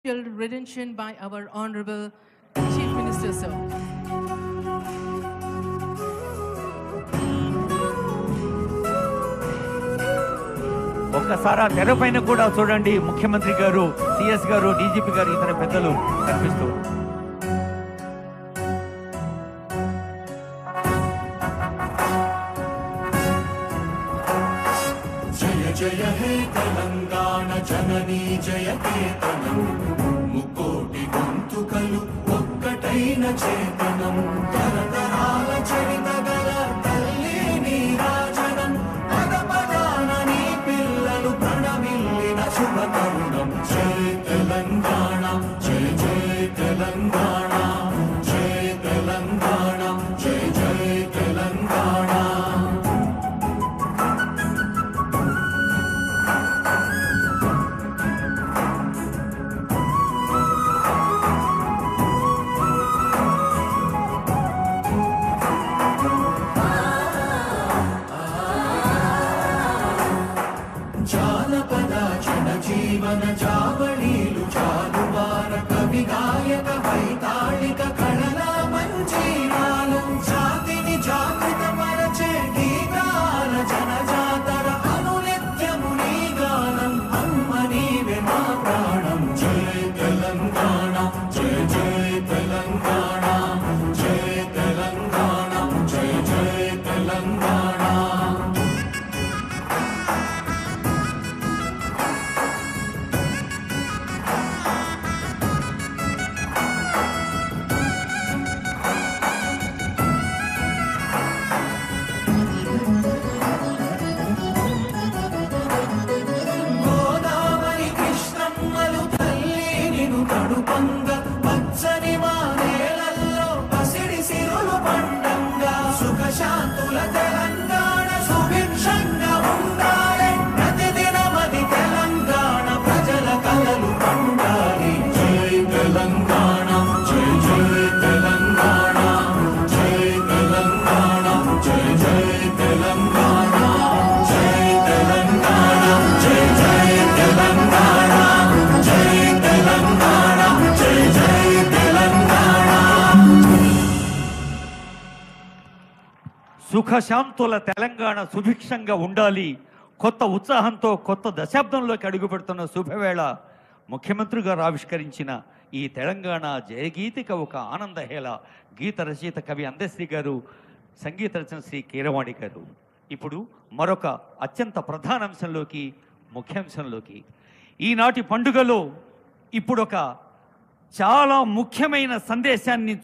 rendition by our Honorable Chief Minister, sir. ఒక్కసారి ఆ తెర పైన కూడా చూడండి ముఖ్యమంత్రి గారు సిఎస్ గారు డీజీపీ గారు ఇతర పెద్దలు కనిపిస్తూ జయ జయ హే తెలంగాణ జననీ జయ కేతనం ముకోటి గొంతుకలు ఒక్కటైన చేతనం తరతరాల చరిత గల తల్లి నీ రాజనం పద పదాన నీ పిల్లలు ప్రణమిల్లిన శుభ తరుణం జయ తెలంగాణ జయ జయ తెలంగాణ జయ తెలంగాణ జయ జయ తెలంగాణ జానపద జన జీవన జావళీలు జాలువార కవి గాయక వైతాళిక కళల మంజీరాలు జాతిని జాగృత మరచే గీతాల జన జాతర అనునిత్యము నీ గానం అమ్మ నీవే మా ప్రాణం జయ తెలంగాణ జయ జయ తెలంగాణ జయ తెలంగాణ జయ జయ తెలంగాణ గోదావరి కృష్ణమ్మలు తల్లి నిను కడుపంగ పచ్చని మా నేలల్లో పసిడి సిరులు పండంగా సుఖ శాంతుల తెలంగాణ సుభిక్షంగా ఉండాలి ప్రతిదినమది తెలంగాణ ప్రజల కలలు పండాలి జై తెలంగాణ జై జై తెలంగాణ జై తెలంగాణ జై జై తెలంగాణ జై తెలంగాణ జై జై తెలంగాణ జై తెలంగాణ జై జై తెలంగాణ సుఖశాంతుల తెలంగాణ సుభిక్షంగా ఉండాలి కొత్త ఉత్సాహంతో కొత్త దశాబ్దంలోకి అడుగుపెడుతున్న శుభవేళ ముఖ్యమంత్రి గారు ఆవిష్కరించిన ఈ తెలంగాణ జయగీతిక ఒక ఆనందహేళ గీత రచయిత కవి అందశ్రీ గారు సంగీత రచన శ్రీ కీరవాణి గారు ఇప్పుడు మరొక అత్యంత ప్రధాన అంశంలోకి ముఖ్యాంశంలోకి ఈనాటి పండుగలో ఇప్పుడు ఒక చాలా ముఖ్యమైన సందేశాన్ని